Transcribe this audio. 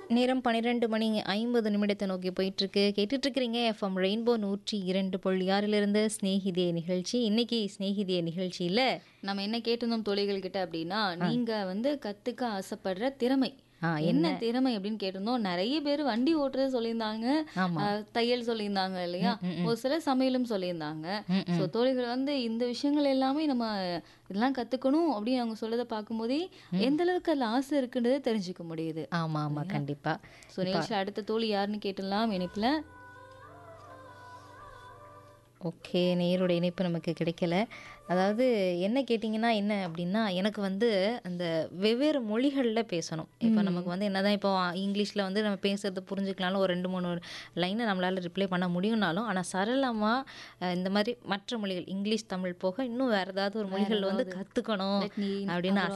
நேரம் பன்னிரெண்டு மணி ஐம்பது நிமிடத்தை நோக்கி போயிட்டுருக்கு கேட்டுட்ருக்கிறீங்க எஃப்எம் ரெயின்போ நூற்றி இரண்டு புள்ளி ஆறிலிருந்து ஸ்நேகிதியே நிகழ்ச்சி இன்னைக்கு ஸ்நேகிதியே நிகழ்ச்சியில் நம்ம என்ன கேட்டிருந்தோம் தோழிகள் கிட்ட அப்படின்னா நீங்க வந்து கத்துக்க ஆசைப்படுற திறமை ஆ, என்ன திறமை அப்படின்னு கேட்டிருந்தோம் நிறைய பேர் வண்டி ஓட்டுறது சொல்லியிருந்தாங்க ஆமா. அஹ், தையல் சொல்லியிருந்தாங்க இல்லையா ஒரு சில சமையலும் சொல்லியிருந்தாங்க ம், ஸோ தோழிகள் வந்து இந்த விஷயங்கள் எல்லாமே நம்ம இதெல்லாம் கத்துக்கணும் அப்படின்னு அவங்க சொல்றதை பார்க்கும்போதே எந்த அளவுக்கு அதுல ஆசை இருக்குன்றதை தெரிஞ்சுக்க முடியுது ஆமாம் ஆமாம் கண்டிப்பாக ஸோ நிகழ்ச்சியில் அடுத்த தோழி யாருன்னு கேட்டுடலாம் இணைப்புல ஓகே நேரோட இணைப்பு நமக்கு கிடைக்கல அதாவது என்ன கேட்டிங்கன்னா என்ன அப்படின்னா எனக்கு வந்து அந்த வெவ்வேறு மொழிகளில் பேசணும் இப்போ நமக்கு வந்து என்னதான் இப்போ இங்கிலீஷில் வந்து நம்ம பேசுறது புரிஞ்சுக்கலாம்னு ஒரு ரெண்டு மூணு லைனை நம்மளால் ரிப்ளை பண்ண முடியும்னாலும் ஆனால் சரளமாக இந்த மாதிரி மற்ற மொழிகள் இங்கிலீஷ் தமிழ் போக இன்னும் வேறு ஏதாவது ஒரு மொழிகள் வந்து கற்றுக்கணும் Let me அப்படின்னு அப்புறம்